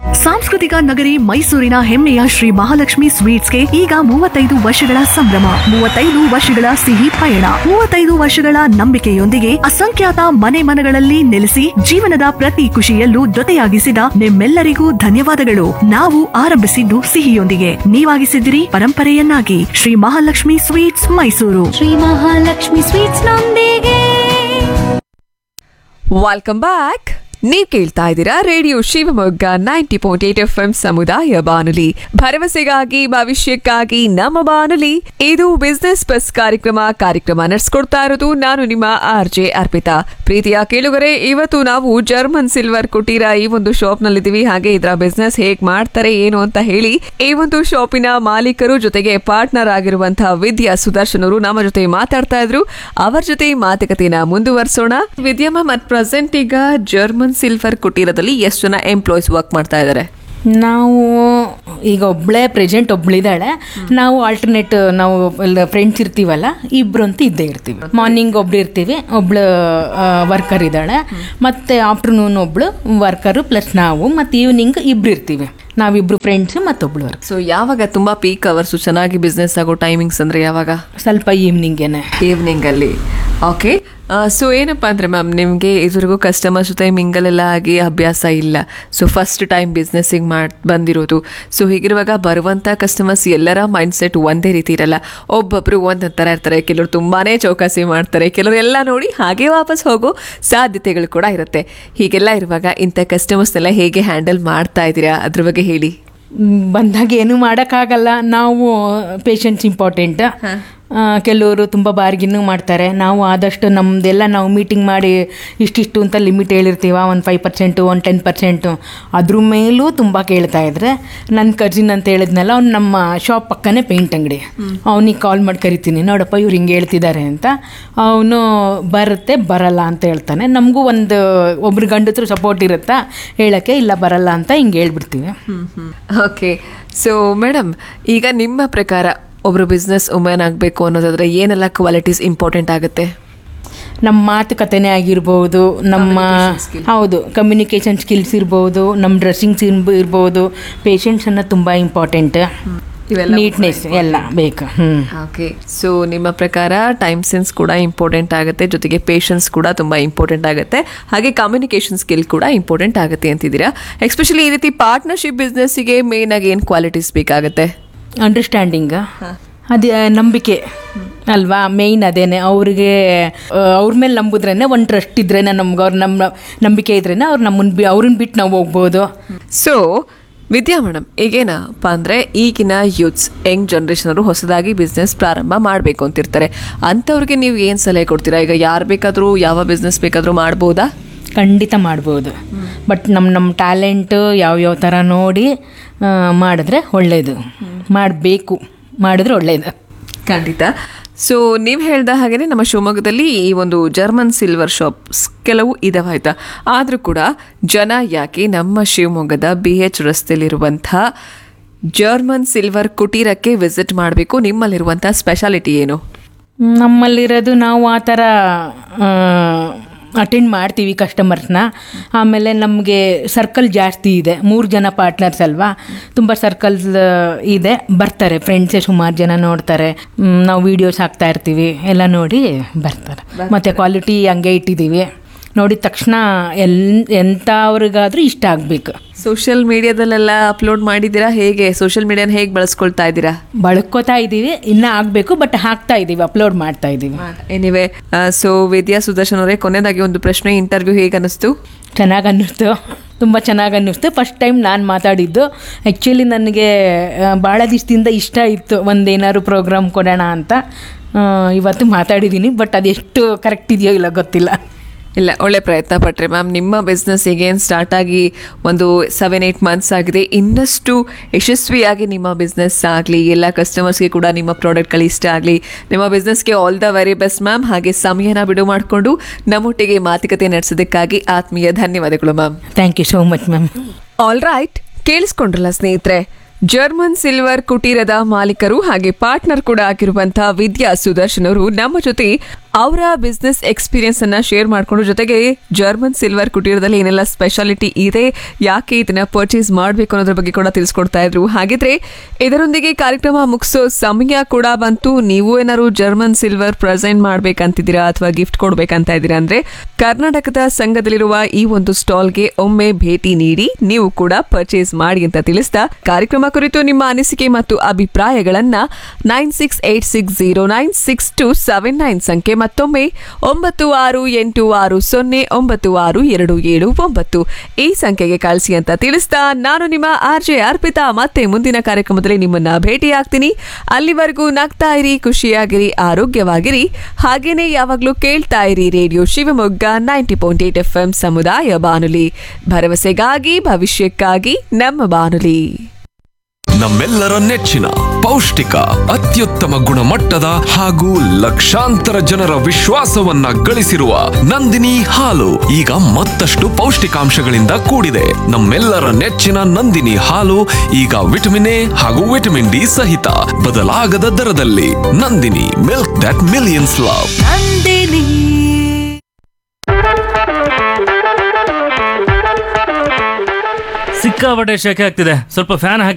ಸಾಂಸ್ಕೃತಿಕ ನಗರಿ ಮೈಸೂರಿನ ಹೆಮ್ಮೆಯ ಶ್ರೀ ಮಹಾಲಕ್ಷ್ಮಿ ಸ್ವೀಟ್ಸ್ಗೆ ಈಗ ಮೂವತ್ತೈದು ವರ್ಷಗಳ ಸಂಭ್ರಮ ಮೂವತ್ತೈದು ವರ್ಷಗಳ ಸಿಹಿ ಪಯಣ ಮೂವತ್ತೈದು ವರ್ಷಗಳ ನಂಬಿಕೆಯೊಂದಿಗೆ ಅಸಂಖ್ಯಾತ ಮನೆ ಮನಗಳಲ್ಲಿ ನೆಲೆಸಿ ಜೀವನದ ಪ್ರತಿ ಖುಷಿಯಲ್ಲೂ ಜೊತೆಯಾಗಿಸಿದ ನಿಮ್ಮೆಲ್ಲರಿಗೂ ಧನ್ಯವಾದಗಳು ನಾವು ಆರಂಭಿಸಿದ್ದು ಸಿಹಿಯೊಂದಿಗೆ ನೀವಾಗಿಸಿದಿರಿ ಪರಂಪರೆಯನ್ನಾಗಿ ಶ್ರೀ ಮಹಾಲಕ್ಷ್ಮಿ ಸ್ವೀಟ್ಸ್ ಮೈಸೂರು ಶ್ರೀ ಮಹಾಲಕ್ಷ್ಮಿ ಸ್ವೀಟ್ಸ್ ನೊಂದಿಗೆ ವೆಲ್ಕಮ್ ಬ್ಯಾಕ್ ನೀವ್ ಕೇಳ್ತಾ ಇದ್ದೀರಾ radio Shivamogga ninety point eight F M ಸಮುದಾಯ ಬಾನುಲಿ ಭರವಸೆಗಾಗಿ ಭವಿಷ್ಯಕ್ಕಾಗಿ ನಮ್ಮ ಬಾನುಲಿ ಇದು ಬಿಸ್ನೆಸ್ ಬಸ್ ಕಾರ್ಯಕ್ರಮ ಕಾರ್ಯಕ್ರಮ ನಡೆಸ್ಕೊಡ್ತಾ ಇರೋದು ನಾನು ನಿಮ್ಮ ಆರ್ ಜೆ ಅರ್ಪಿತಾ ಪ್ರೀತಿಯ ಕೇಳುಗರೆ ಇವತ್ತು ನಾವು ಜರ್ಮನ್ ಸಿಲ್ವರ್ ಕುಟೀರ ಈ ಒಂದು ಶಾಪ್ ನಲ್ಲಿದ್ದೀವಿ ಹಾಗೆ ಇದರ ಬಿಸ್ನೆಸ್ ಹೇಗ್ ಮಾಡ್ತಾರೆ ಏನು ಅಂತ ಹೇಳಿ ಈ ಒಂದು ಶಾಪಿನ ಮಾಲೀಕರು ಜೊತೆಗೆ ಪಾರ್ಟ್ನರ್ ಆಗಿರುವಂತಹ ವಿದ್ಯಾ ಸುದರ್ಶನ್ ಅವರು ನಮ್ಮ ಜೊತೆ ಮಾತಾಡ್ತಾ ಇದ್ರು ಅವರ ಜೊತೆ ಮಾತುಕತೆನ ಮುಂದುವರಿಸೋಣ ವಿದ್ಯಮ್ಮ ಮತ್ ಪ್ರೆಸೆಂಟ್ ಈಗ ಜರ್ಮನ್ ಸಿಲ್ವರ್ ಕುಟೀರದಲ್ಲಿ ಎಷ್ಟು ಜನ ಎಂಪ್ಲಾಯೀಸ್ ವರ್ಕ್ ಮಾಡ್ತಾ ಇದ್ದಾರೆ ನಾವು ಈಗ ಒಬ್ಬಳೇ ಪ್ರೆಸೆಂಟ್ ಒಬ್ಳಿದ್ದಾಳೆ ನಾವು ಆಲ್ಟರ್ನೇಟ್ ನಾವು ಫ್ರೆಂಡ್ಸ್ ಇರ್ತೀವಲ್ಲ ಇಬ್ರು ಅಂತ ಇದ್ದೇ ಇರ್ತೀವಿ ಮಾರ್ನಿಂಗ್ ಒಬ್ಳು ಇರ್ತೀವಿ ಒಬ್ಳು ವರ್ಕರ್ ಇದ್ದಾಳೆ ಮತ್ತು ಆಫ್ಟರ್ನೂನ್ ಒಬ್ಳು ವರ್ಕರು ಪ್ಲಸ್ ನಾವು ಮತ್ತು ಈವ್ನಿಂಗ್ ಇಬ್ರು ಇರ್ತೀವಿ ನಾವಿಬ್ರು ಫ್ರೆಂಡ್ಸು ಮತ್ತೊಬ್ಳು ವರ್ಕ್ ಸೊ ಯಾವಾಗ ತುಂಬಾ ಪೀಕ್ ಅವರ್ಸ್ ಚೆನ್ನಾಗಿ ಬಿಸ್ನೆಸ್ ಆಗೋ ಟೈಮಿಂಗ್ಸ್ ಅಂದ್ರೆ ಯಾವಾಗ ಸ್ವಲ್ಪ ಈವ್ನಿಂಗೇನೆ ಈವ್ನಿಂಗ್ ಅಲ್ಲಿ ಓಕೆ ಸೊ ಏನಪ್ಪಾ ಅಂದ್ರೆ ಮ್ಯಾಮ್ ನಿಮಗೆ ಇದುವರೆಗೂ ಕಸ್ಟಮರ್ಸ್ ಜೊತೆ ಮಿಂಗಲ್ ಎಲ್ಲ ಆಗಿ ಅಭ್ಯಾಸ ಇಲ್ಲ ಸೊ ಫಸ್ಟ್ ಟೈಮ್ ಬಿಸ್ನೆಸ್ಸಿಗೆ ಮಾಡಿ ಬಂದಿರೋದು ಸೊ ಹೀಗಿರುವಾಗ ಬರುವಂಥ ಕಸ್ಟಮರ್ಸ್ ಎಲ್ಲರ ಮೈಂಡ್ ಸೆಟ್ ಒಂದೇ ರೀತಿ ಇರಲ್ಲ ಒಬ್ಬೊಬ್ರು ಒಂದೊಂದು ಥರ ಇರ್ತಾರೆ ಕೆಲವರು ತುಂಬಾನೇ ಚೌಕಾಸಿ ಮಾಡ್ತಾರೆ ಕೆಲವರು ಎಲ್ಲ ನೋಡಿ ಹಾಗೆ ವಾಪಸ್ ಹೋಗೋ ಸಾಧ್ಯತೆಗಳು ಕೂಡ ಇರುತ್ತೆ ಹೀಗೆಲ್ಲ ಇರುವಾಗ ಇಂಥ ಕಸ್ಟಮರ್ಸ್ನೆಲ್ಲ ಹೇಗೆ ಹ್ಯಾಂಡಲ್ ಮಾಡ್ತಾ ಇದ್ದೀರಾ ಅದ್ರ ಬಗ್ಗೆ ಹೇಳಿ ಮ್, ಬಂದಾಗ ಏನು ಮಾಡೋಕ್ಕಾಗಲ್ಲ ನಾವು ಪೇಷಂಟ್ಸ್ ಇಂಪಾರ್ಟೆಂಟ್ ಕೆಲವರು ತುಂಬ ಬಾರ್ಗಿನ್ನು ಮಾಡ್ತಾರೆ ನಾವು ಆದಷ್ಟು ನಮ್ಮದೆಲ್ಲ ನಾವು ಮೀಟಿಂಗ್ ಮಾಡಿ ಇಷ್ಟಿಷ್ಟು ಅಂತ ಲಿಮಿಟ್ ಹೇಳಿರ್ತೀವ ಒಂದು ಫೈವ್ ಪರ್ಸೆಂಟು ಒಂದು ಟೆನ್ ಪರ್ಸೆಂಟು ಅದ್ರ ಮೇಲೂ ತುಂಬ ಕೇಳ್ತಾ ಇದ್ರೆ ನನ್ನ ಕಜಿನ್ ಅಂತ ಹೇಳಿದ್ನಲ್ಲ ಅವ್ನು ನಮ್ಮ ಶಾಪ್ ಪಕ್ಕನೇ ಪೇಂಟ್ ಅಂಗಡಿ ಅವನಿಗೆ ಕಾಲ್ ಮಾಡಿ ಕರಿತೀನಿ ನೋಡಪ್ಪ ಇವ್ರು ಹಿಂಗೆ ಹೇಳ್ತಿದ್ದಾರೆ ಅಂತ ಅವನು ಬರುತ್ತೆ ಬರಲ್ಲ ಅಂತ ಹೇಳ್ತಾನೆ ನಮಗೂ ಒಂದು ಒಬ್ರು ಗಂಡತ್ರ ಸಪೋರ್ಟ್ ಇರುತ್ತಾ ಹೇಳೋಕ್ಕೆ ಇಲ್ಲ ಬರಲ್ಲ ಅಂತ ಹಿಂಗೆ ಹೇಳ್ಬಿಡ್ತೀವಿ ಓಕೆ ಸೊ ಮೇಡಮ್ ಈಗ ನಿಮ್ಮ ಪ್ರಕಾರ ಒಬ್ರು ಬಿಸ್ನೆಸ್ ವುಮೆನ್ ಆಗಬೇಕು ಅನ್ನೋದಾದ್ರೆ ಏನೆಲ್ಲ ಕ್ವಾಲಿಟೀಸ್ ಇಂಪಾರ್ಟೆಂಟ್ ಆಗುತ್ತೆ ನಮ್ಮ ಮಾತುಕತೆನೇ ಆಗಿರ್ಬೋದು ನಮ್ಮ ಹೌದು ಕಮ್ಯುನಿಕೇಷನ್ ಸ್ಕಿಲ್ಸ್ ಇರ್ಬೋದು ನಮ್ಮ ಡ್ರೆಸ್ಸಿಂಗ್ಸ್ ಇರ್ಬೋದು ಪೇಷಂಟ್ಸನ್ನು ತುಂಬ ಇಂಪಾರ್ಟೆಂಟ್ ಇವೆಲ್ಲ ನೀಟ್ನೆಸ್ ಎಲ್ಲ ಬೇಕು ಹ್ಞೂ ಓಕೆ ಸೊ ನಿಮ್ಮ ಪ್ರಕಾರ ಟೈಮ್ ಸೆನ್ಸ್ ಕೂಡ ಇಂಪಾರ್ಟೆಂಟ್ ಆಗುತ್ತೆ ಜೊತೆಗೆ ಪೇಷನ್ಸ್ ಕೂಡ ತುಂಬ ಇಂಪಾರ್ಟೆಂಟ್ ಆಗುತ್ತೆ ಹಾಗೆ ಕಮ್ಯುನಿಕೇಷನ್ ಸ್ಕಿಲ್ ಕೂಡ ಇಂಪಾರ್ಟೆಂಟ್ ಆಗುತ್ತೆ ಅಂತಿದ್ದೀರಾ ಎಸ್ಪೆಷಲಿ ಈ ರೀತಿ ಪಾರ್ಟ್ನರ್ಶಿಪ್ ಬಿಸ್ನೆಸ್ಸಿಗೆ ಮೇನ್ ಆಗಿ ಏನು ಕ್ವಾಲಿಟೀಸ್ ಬೇಕಾಗುತ್ತೆ ಅಂಡರ್ಸ್ಟ್ಯಾಂಡಿಂಗ್ ಅದೇ ನಂಬಿಕೆ ಅಲ್ವಾ ಮೇಯ್ನ್ ಅದೇನೆ ಅವ್ರಿಗೆ ಅವ್ರ ಮೇಲೆ ನಂಬುದ್ರೇನೆ ಒಂದು ಟ್ರಸ್ಟ್ ಇದ್ರೇನೆ ನಮ್ಗೆ ಅವ್ರ ನಮ್ಮ ನಂಬಿಕೆ ಇದ್ರೇನೆ ಅವ್ರು ನಮ್ಮನ್ನ ಬಿ ಅವ್ರನ್ನ ಬಿಟ್ಟು ನಾವು ಹೋಗ್ಬೋದು ಸೊ ವಿದ್ಯಾ ಮೇಡಮ್ ಈಗೇನಪ್ಪ ಅಂದರೆ ಈಗಿನ ಯೂತ್ಸ್ ಯಂಗ್ ಜನ್ರೇಷನ್ ಅವರು ಹೊಸದಾಗಿ ಬಿಸ್ನೆಸ್ ಪ್ರಾರಂಭ ಮಾಡಬೇಕು ಅಂತಿರ್ತಾರೆ ಅಂಥವ್ರಿಗೆ ನೀವು ಏನು ಸಲಹೆ ಕೊಡ್ತೀರಾ ಈಗ ಯಾರು ಬೇಕಾದರೂ ಯಾವ ಬಿಸ್ನೆಸ್ ಬೇಕಾದರೂ ಮಾಡ್ಬೋದಾ ಖಂಡಿತ ಮಾಡ್ಬೋದು ಬಟ್ ನಮ್ಮ ನಮ್ಮ ಟ್ಯಾಲೆಂಟು ಯಾವ್ಯಾವ ಥರ ನೋಡಿ ಆ, ಮಾಡಿದ್ರೆ ಒಳ್ಳೆಯದು ಮಾಡಬೇಕು ಮಾಡಿದ್ರೆ ಒಳ್ಳೆಯದು ಖಂಡಿತ ಸೊ ನೀವು ಹೇಳ್ದ ಹಾಗೆಯೇ ನಮ್ಮ ಶಿವಮೊಗ್ಗದಲ್ಲಿ ಈ ಒಂದು ಜರ್ಮನ್ ಸಿಲ್ವರ್ ಶಾಪ್ಸ್ ಕೆಲವು ಇದಾವಾಯ್ತಾ ಆದರೂ ಕೂಡ ಜನ ಯಾಕೆ ನಮ್ಮ ಶಿವಮೊಗ್ಗದ ಬಿ ಎಚ್ ರಸ್ತೆಯಲ್ಲಿರುವಂಥ ಜರ್ಮನ್ ಸಿಲ್ವರ್ ಕುಟೀರಕ್ಕೆ ವಿಸಿಟ್ ಮಾಡಬೇಕು ನಿಮ್ಮಲ್ಲಿರುವಂಥ ಸ್ಪೆಷಾಲಿಟಿ ಏನು ನಮ್ಮಲ್ಲಿರೋದು ನಾವು ಆ ಥರ ಅಟೆಂಡ್ ಮಾಡ್ತೀವಿ ಕಸ್ಟಮರ್ಸ್ನ ಆಮೇಲೆ ನಮಗೆ ಸರ್ಕಲ್ ಜಾಸ್ತಿ ಇದೆ ಮೂರು ಜನ ಪಾರ್ಟ್ನರ್ಸ್ ಅಲ್ವಾ ತುಂಬ ಸರ್ಕಲ್ಸ್ ಇದೆ ಬರ್ತಾರೆ ಫ್ರೆಂಡ್ಸೇ ಸುಮಾರು ಜನ ನೋಡ್ತಾರೆ ಮ್, ನಾವು ವೀಡಿಯೋಸ್ ಹಾಕ್ತಾ ಇರ್ತೀವಿ ಎಲ್ಲ ನೋಡಿ ಬರ್ತಾರೆ ಮತ್ತು ಕ್ವಾಲಿಟಿ ಹಂಗೆ ಇಟ್ಟಿದ್ದೀವಿ ನೋಡಿದ ತಕ್ಷಣ ಎಲ್ ಎಂಥವ್ರಿಗಾದ್ರೂ ಇಷ್ಟ ಆಗಬೇಕು ಸೋಷಿಯಲ್ ಮೀಡಿಯಾದಲ್ಲೆಲ್ಲ ಅಪ್ಲೋಡ್ ಮಾಡಿದ್ದೀರಾ ಹೇಗೆ ಸೋಷಿಯಲ್ ಮೀಡಿಯಾನ ಹೇಗೆ ಬಳಸ್ಕೊಳ್ತಾ ಇದ್ದೀರಾ ಬಳಕೋತಾ ಇದ್ದೀವಿ ಇನ್ನೂ ಆಗಬೇಕು ಬಟ್ ಹಾಕ್ತಾ ಇದ್ದೀವಿ ಅಪ್ಲೋಡ್ ಮಾಡ್ತಾ ಇದ್ದೀವಿ ಎನಿವೆ ಸೊ ವಿದ್ಯಾ ಸುದರ್ಶನ್ ಅವರೇ ಕೊನೆಯದಾಗಿ ಒಂದು ಪ್ರಶ್ನೆ ಇಂಟರ್ವ್ಯೂ ಹೇಗೆ ಅನ್ನಿಸ್ತು ಚೆನ್ನಾಗಿ ಅನ್ನಿಸ್ತು ತುಂಬ ಚೆನ್ನಾಗಿ ಅನ್ನಿಸ್ತು ಫಸ್ಟ್ ಟೈಮ್ ನಾನು ಮಾತಾಡಿದ್ದು ಆ್ಯಕ್ಚುಲಿ ನನಗೆ ಭಾಳ ದಿವಸದಿಂದ ಇಷ್ಟ ಇತ್ತು ಒಂದೇನಾದ್ರು ಪ್ರೋಗ್ರಾಮ್ ಕೊಡೋಣ ಅಂತ ಆ, ಇವತ್ತು ಮಾತಾಡಿದ್ದೀನಿ ಬಟ್ ಅದೆಷ್ಟು ಕರೆಕ್ಟ್ ಇದೆಯೋ ಇಲ್ಲ ಗೊತ್ತಿಲ್ಲ ಇಲ್ಲ ಒಳ್ಳೆ ಪ್ರಯತ್ನ ಪಟ್ರೆ ಮ್ಯಾಮ್ ನಿಮ್ಮ ಬಿಸ್ನೆಸ್ ಈಗೇನು ಸ್ಟಾರ್ಟ್ ಆಗಿ ಒಂದು ಸೆವೆನ್ ಏಯ್ಟ್ ಮಂತ್ಸ್ ಆಗಿದೆ ಇನ್ನಷ್ಟು ಯಶಸ್ವಿಯಾಗಿ ನಿಮ್ಮ ಬಿಸ್ನೆಸ್ ಆಗಲಿ ಎಲ್ಲ ಕಸ್ಟಮರ್ಸ್ಗೆ ಕೂಡ ನಿಮ್ಮ ಪ್ರಾಡಕ್ಟ್ಗಳು ಇಷ್ಟ ಆಗಲಿ ನಿಮ್ಮ ಬಿಸ್ನೆಸ್ಗೆ all the very best ma'am ಹಾಗೆ ಸಮಯನ ಬಿಡು ಮಾಡಿಕೊಂಡು ನಮ್ಮೊಟ್ಟಿಗೆ ಮಾತುಕತೆ ನಡೆಸೋದಕ್ಕಾಗಿ ಆತ್ಮೀಯ ಧನ್ಯವಾದಗಳು ma'am thank you so much ma'am all right ಕೇಳಿಸ್ಕೊಂಡ್ರಲ್ಲ ಸ್ನೇಹಿತರೆ ಜರ್ಮನ್ ಸಿಲ್ವರ್ ಕುಟೀರದ ಮಾಲೀಕರು ಹಾಗೆ ಪಾರ್ಟ್ನರ್ ಕೂಡ ಆಗಿರುವಂತಹ ವಿದ್ಯಾ ಸುದರ್ಶನ್ ಅವರು ನಮ್ಮ ಜೊತೆ ಅವರ ಬಿಸ್ನೆಸ್ ಎಕ್ಸ್ಪೀರಿಯನ್ಸ್ ಅನ್ನ ಶೇರ್ ಮಾಡ್ಕೊಂಡು ಜೊತೆಗೆ ಜರ್ಮನ್ ಸಿಲ್ವರ್ ಕುಟೀರದಲ್ಲಿ ಏನೆಲ್ಲ ಸ್ಪೆಷಾಲಿಟಿ ಇದೆ ಯಾಕೆ ಇದನ್ನ ಪರ್ಚೇಸ್ ಮಾಡಬೇಕು ಅನ್ನೋದ್ರ ಬಗ್ಗೆ ಕೂಡ ತಿಳಿಸ್ಕೊಡ್ತಾ ಇದ್ರು ಹಾಗಿದ್ರೆ ಇದರೊಂದಿಗೆ ಕಾರ್ಯಕ್ರಮ ಮುಗಿಸೋ ಸಮಯ ಕೂಡ ಬಂತು ನೀವು ಏನಾದ್ರು ಜರ್ಮನ್ ಸಿಲ್ವರ್ ಪ್ರೆಸೆಂಟ್ ಮಾಡ್ಬೇಕಂತಿದ್ದೀರಾ ಅಥವಾ ಗಿಫ್ಟ್ ಕೊಡ್ಬೇಕಂತ ಇದ್ದೀರಾ ಅಂದ್ರೆ ಕರ್ನಾಟಕದ ಸಂಘದಲ್ಲಿರುವ ಈ ಒಂದು ಸ್ಟಾಲ್ಗೆ ಒಮ್ಮೆ ಭೇಟಿ ನೀಡಿ ನೀವು ಕೂಡ ಪರ್ಚೇಸ್ ಮಾಡಿ ಅಂತ ತಿಳಿಸ್ತಾ ಕಾರ್ಯಕ್ರಮ ಕುರಿತು ನಿಮ್ಮ ಅನಿಸಿಕೆ ಮತ್ತು ಅಭಿಪ್ರಾಯಗಳನ್ನ nine six eight six zero nine six two seven nine ಸಂಖ್ಯೆ ಮತ್ತೊಮ್ಮೆ ಒಂಬತ್ತು ಆರು ಎಂಟು ಆರು ಸೊನ್ನೆ ಒಂಬತ್ತು ಆರು ಎರಡು ಏಳು ಒಂಬತ್ತು ಈ ಸಂಖ್ಯೆಗೆ ಕಳಿಸಿ ಅಂತ ತಿಳಿಸ್ತಾ ನಾನು ನಿಮ್ಮ ಆರ್ ಜೆ ಅರ್ಪಿತಾ ಮತ್ತೆ ಮುಂದಿನ ಕಾರ್ಯಕ್ರಮದಲ್ಲಿ ನಿಮ್ಮನ್ನ ಭೇಟಿಯಾಗ್ತೀನಿ ಅಲ್ಲಿವರೆಗೂ ನಗ್ತಾ ಇರಿ ಖುಷಿಯಾಗಿರಿ ಆರೋಗ್ಯವಾಗಿರಿ ಹಾಗೇನೆ ಯಾವಾಗ್ಲೂ ಕೇಳ್ತಾ ಇರಿ radio Shivamogga ninety point eight F M ಸಮುದಾಯ ಬಾನುಲಿ ಭರವಸೆಗಾಗಿ ಭವಿಷ್ಯಕ್ಕಾಗಿ ನಮ್ಮ ಬಾನುಲಿ ನಮ್ಮೆಲ್ಲರ ನೆಚ್ಚಿನ ಪೌಷ್ಟಿಕ ಅತ್ಯುತ್ತಮ ಗುಣಮಟ್ಟದ ಹಾಗೂ ಲಕ್ಷಾಂತರ ಜನರ ವಿಶ್ವಾಸವನ್ನ ಗಳಿಸಿರುವ ನಂದಿನಿ ಹಾಲು ಈಗ ಮತ್ತಷ್ಟು ಪೌಷ್ಟಿಕಾಂಶಗಳಿಂದ ಕೂಡಿದೆ ನಮ್ಮೆಲ್ಲರ ನೆಚ್ಚಿನ ನಂದಿನಿ ಹಾಲು ಈಗ ವಿಟಮಿನ್ ಎ ಹಾಗೂ ವಿಟಮಿನ್ ಡಿ ಸಹಿತ ಬದಲಾಗದ ದರದಲ್ಲಿ Nandini milk that millions love ಸಿಕ್ಕಾಪಟ್ಟೆ ಶೆಕೆ ಆಗ್ತಿದೆ ಸ್ವಲ್ಪ ಫ್ಯಾನ್ ಹಾಕಿ